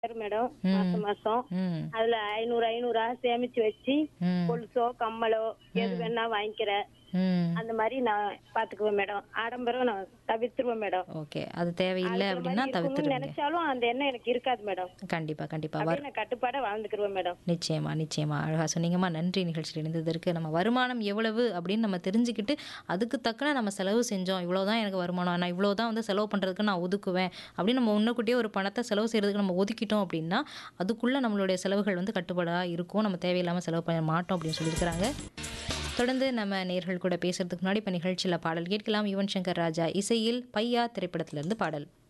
madam மாசம் மாசம் ம் அதுல ஐநூறு ஐநூறா சேமிச்சு வச்சு ம் கொலுசோ கம்மலோ எது வேணா வாங்கிக்கிறேன் ம் அந்த மாதிரி நான் பாத்துக்குவேன் மேடம் ஆடம்பரம் நான் தவிர்த்துருவேன் மேடம் ஓகே அது தேவையில்லை அந்த அப்படின்னா மாதிரி இருக்கணும்னு தவிர்த்துருவீங்க நினைச்சாலும் அந்த எண்ணம் எனக்கு இருக்காது மேடம் கண்டிப்பா கண்டிப்பா வர் அப்படியே நான் கட்டுப்பாடா வாழ்ந்துக்கிருவேன் மேடம் நிச்சயமா நிச்சயமா அழகா சொன்னீங்கம்மா நன்றி நிகழ்ச்சியில் இணைந்ததற்கு நம்ம வருமானம் எவ்வளவு அப்படின்னு நம்ம தெரிஞ்சுக்கிட்டு அதுக்கு தக்கன நம்ம செலவு செஞ்சோம் இவ்வளவுதான் எனக்கு வருமானம் நான் இவ்வளவுதான் வந்து செலவு பண்றதுக்கு நான் ஒதுக்குவேன் அப்படின்னு நம்ம முன்னக்கூட்டியே ஒரு பணத்தை செலவு செய்யறதுக்கு நம்ம ஒதுக்கிட்டோம் அப்படின்னா அதுக்குள்ள நம்மளுடைய செலவுகள் வந்து கட்டுப்பாடா இருக்கும் நம்ம தேவையில்லாம செலவு பண்ண மாட்டோம் அப்படின்னு சொல்லியிருக்கிறாங்க தொடர்ந்து நம்ம நேர்கள் கூட பேசுறதுக்கு முன்னாடி இப்போ நிகழ்ச்சியில் பாடல் கேட்கலாம் யுவன் சங்கர் ராஜா இசையில் பையா திரைப்படத்திலிருந்து பாடல்